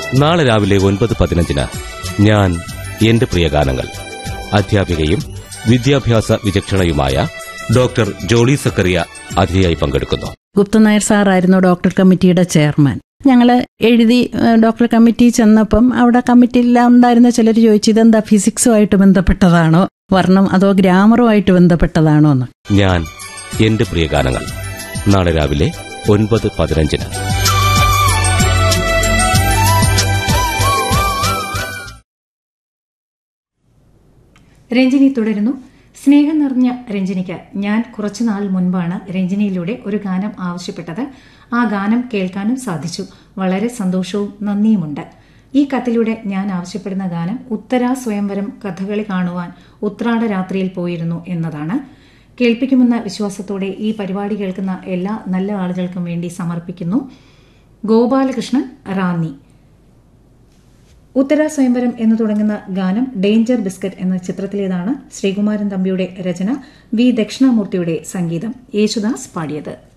നാളെ രാവിലെ ഒൻപത് പതിനഞ്ചിന് ഞാൻ എന്റെ പ്രിയ ഗാനങ്ങൾ അധ്യാപികയും വിദ്യാഭ്യാസ വിചക്ഷണയുമായ ഡോക്ടർ ജോളി സക്കറിയ അതിഥിയായി പങ്കെടുക്കുന്നു ഗുപ്തൻ നായർ സാറായിരുന്നു ഡോക്ടർ കമ്മിറ്റിയുടെ ചെയർമാൻ ഞങ്ങൾ എഴുതി ഏഹ്, ഡോക്ടർ കമ്മിറ്റി ചെന്നപ്പം അവിടെ കമ്മിറ്റിയിലെല്ലാം ഉണ്ടായിരുന്ന ചിലർ ചോദിച്ചു ഇതെന്താ ഫിസിക്സുമായിട്ട് ബന്ധപ്പെട്ടതാണോ വർണ്ണം അതോ ഗ്രാമറുമായിട്ട് ബന്ധപ്പെട്ടതാണോ എന്ന് ഞാൻ എന്റെ പ്രിയ ഗാനങ്ങൾ നാളെ രാവിലെ ഒൻപത് പതിനഞ്ചിന് രഞ്ജിനി തുടരുന്നു സ്നേഹം നിറഞ്ഞ രഞ്ജിനിക്ക് ഞാൻ കുറച്ചുനാൾ മുൻപാണ് രഞ്ജിനിയിലൂടെ ഒരു ഗാനം ആവശ്യപ്പെട്ടത് ആ ഗാനം കേൾക്കാനും സാധിച്ചു വളരെ സന്തോഷവും നന്ദിയുമുണ്ട് ഈ കത്തിലൂടെ ഞാൻ ആവശ്യപ്പെടുന്ന ഗാനം ഉത്തരാ സ്വയംവരം കഥകളി കാണുവാൻ ഉത്രാട രാത്രിയിൽ പോയിരുന്നു എന്നതാണ് കേൾപ്പിക്കുമെന്ന വിശ്വാസത്തോടെ ഈ പരിപാടി കേൾക്കുന്ന എല്ലാ നല്ല ആളുകൾക്കും വേണ്ടി സമർപ്പിക്കുന്നു ഗോപാലകൃഷ്ണൻ റാന്നി ഉത്തര സ്വയംവരം എന്ന് തുടങ്ങുന്ന ഗാനം ഡേഞ്ചർ ബിസ്ക്കറ്റ് എന്ന ചിത്രത്തിലേതാണ് ശ്രീകുമാരൻ തമ്പിയുടെ രചന വി ദക്ഷിണാമൂർത്തിയുടെ സംഗീതം യേശുദാസ് പാടിയത്